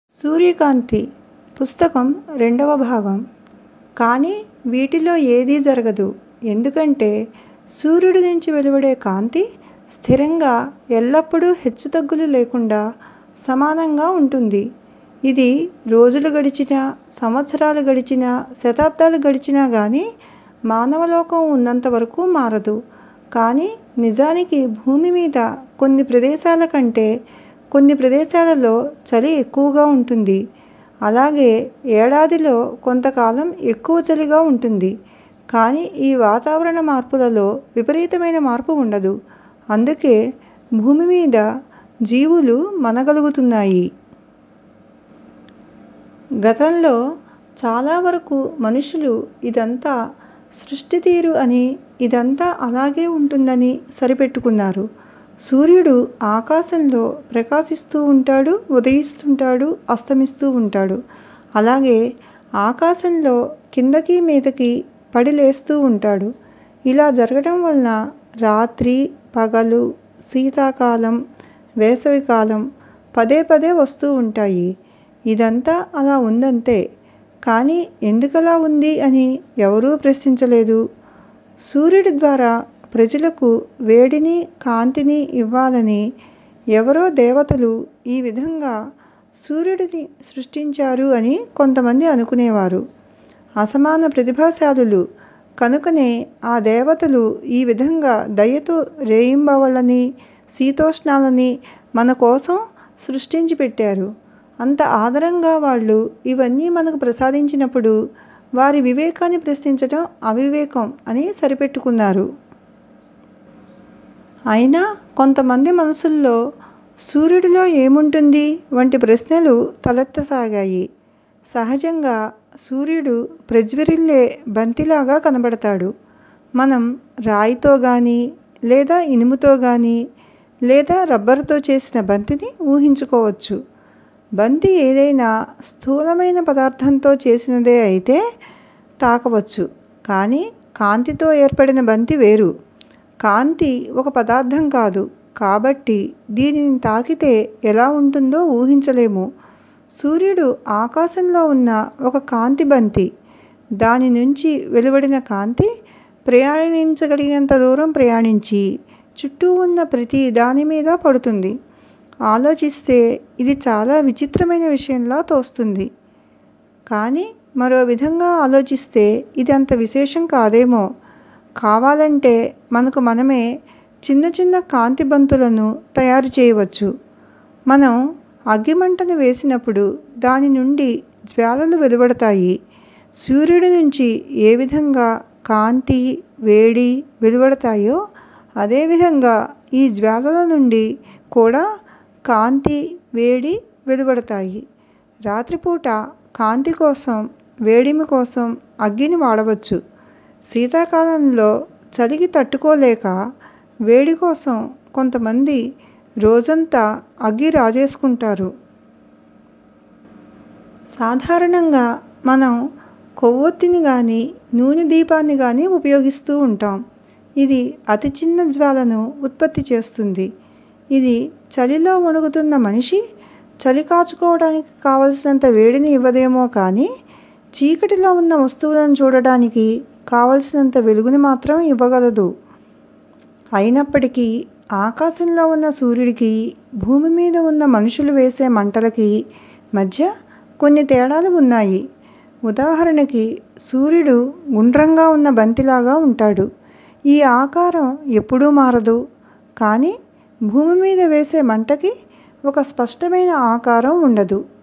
సూర్యకాంతి పుస్తకం రెండవ భాగం కానీ వీటిలో ఏదీ జరగదు ఎందుకంటే సూర్యుడి నుంచి వెలువడే కాంతి స్థిరంగా ఎల్లప్పుడూ హెచ్చుతగ్గులు లేకుండా సమానంగా ఉంటుంది ఇది రోజులు గడిచినా సంవత్సరాలు గడిచినా శతాబ్దాలు గడిచినా గానీ మానవలోకం ఉన్నంత వరకు మారదు కానీ నిజానికి భూమి మీద కొన్ని ప్రదేశాల కంటే కొన్ని ప్రదేశాలలో చలి ఎక్కువగా ఉంటుంది అలాగే ఏడాదిలో కొంతకాలం ఎక్కువ చలిగా ఉంటుంది కానీ ఈ వాతావరణ మార్పులలో విపరీతమైన మార్పు ఉండదు అందుకే భూమి మీద జీవులు మనగలుగుతున్నాయి గతంలో చాలా వరకు మనుషులు ఇదంతా సృష్టి తీరు అని ఇదంతా అలాగే ఉంటుందని సరిపెట్టుకున్నారు సూర్యుడు ఆకాశంలో ప్రకాశిస్తూ ఉంటాడు ఉదయిస్తుంటాడు అస్తమిస్తూ ఉంటాడు అలాగే ఆకాశంలో కిందకి మీదకి పడి లేస్తూ ఉంటాడు ఇలా జరగడం వలన రాత్రి పగలు శీతాకాలం వేసవికాలం పదే పదే వస్తూ ఉంటాయి ఇదంతా అలా ఉందంతే కానీ ఎందుకలా ఉంది అని ఎవరూ ప్రశ్నించలేదు సూర్యుడి ద్వారా ప్రజలకు వేడిని కాంతిని ఇవ్వాలని ఎవరో దేవతలు ఈ విధంగా సూర్యుడిని సృష్టించారు అని కొంతమంది అనుకునేవారు అసమాన ప్రతిభాశాలులు కనుకనే ఆ దేవతలు ఈ విధంగా దయతో రేయింబవళ్ళని శీతోష్ణాలని మన కోసం సృష్టించి పెట్టారు అంత ఆదరంగా వాళ్ళు ఇవన్నీ మనకు ప్రసాదించినప్పుడు వారి వివేకాన్ని ప్రశ్నించటం అవివేకం అని సరిపెట్టుకున్నారు అయినా కొంతమంది మనసుల్లో సూర్యుడిలో ఏముంటుంది వంటి ప్రశ్నలు తలెత్తసాగాయి సహజంగా సూర్యుడు ప్రజ్వరిల్లే బంతిలాగా కనబడతాడు మనం రాయితో గానీ లేదా ఇనుముతో గానీ లేదా రబ్బరుతో చేసిన బంతిని ఊహించుకోవచ్చు బంతి ఏదైనా స్థూలమైన పదార్థంతో చేసినదే అయితే తాకవచ్చు కానీ కాంతితో ఏర్పడిన బంతి వేరు కాంతి ఒక పదార్థం కాదు కాబట్టి దీనిని తాకితే ఎలా ఉంటుందో ఊహించలేము సూర్యుడు ఆకాశంలో ఉన్న ఒక కాంతి బంతి దాని నుంచి వెలువడిన కాంతి ప్రయాణించగలిగినంత దూరం ప్రయాణించి చుట్టూ ఉన్న ప్రతి దాని మీద పడుతుంది ఆలోచిస్తే ఇది చాలా విచిత్రమైన విషయంలా తోస్తుంది కానీ మరో విధంగా ఆలోచిస్తే ఇది అంత విశేషం కాదేమో కావాలంటే మనకు మనమే చిన్న చిన్న కాంతి బంతులను తయారు చేయవచ్చు మనం అగ్గిమంటను వేసినప్పుడు దాని నుండి జ్వాలలు వెలువడతాయి సూర్యుడి నుంచి ఏ విధంగా కాంతి వేడి వెలువడతాయో అదేవిధంగా ఈ జ్వాలల నుండి కూడా కాంతి వేడి వెలువడతాయి రాత్రిపూట కాంతి కోసం వేడిమి కోసం అగ్గిని వాడవచ్చు శీతాకాలంలో చలికి తట్టుకోలేక వేడి కోసం కొంతమంది రోజంతా అగ్గి రాజేసుకుంటారు సాధారణంగా మనం కొవ్వొత్తిని గానీ నూనె దీపాన్ని గానీ ఉపయోగిస్తూ ఉంటాం ఇది అతి చిన్న జ్వాలను ఉత్పత్తి చేస్తుంది ఇది చలిలో వణుకుతున్న మనిషి చలి కాచుకోవడానికి కావలసినంత వేడిని ఇవ్వదేమో కానీ చీకటిలో ఉన్న వస్తువులను చూడడానికి కావలసినంత వెలుగుని మాత్రం ఇవ్వగలదు అయినప్పటికీ ఆకాశంలో ఉన్న సూర్యుడికి భూమి మీద ఉన్న మనుషులు వేసే మంటలకి మధ్య కొన్ని తేడాలు ఉన్నాయి ఉదాహరణకి సూర్యుడు గుండ్రంగా ఉన్న బంతిలాగా ఉంటాడు ఈ ఆకారం ఎప్పుడూ మారదు కానీ భూమి మీద వేసే మంటకి ఒక స్పష్టమైన ఆకారం ఉండదు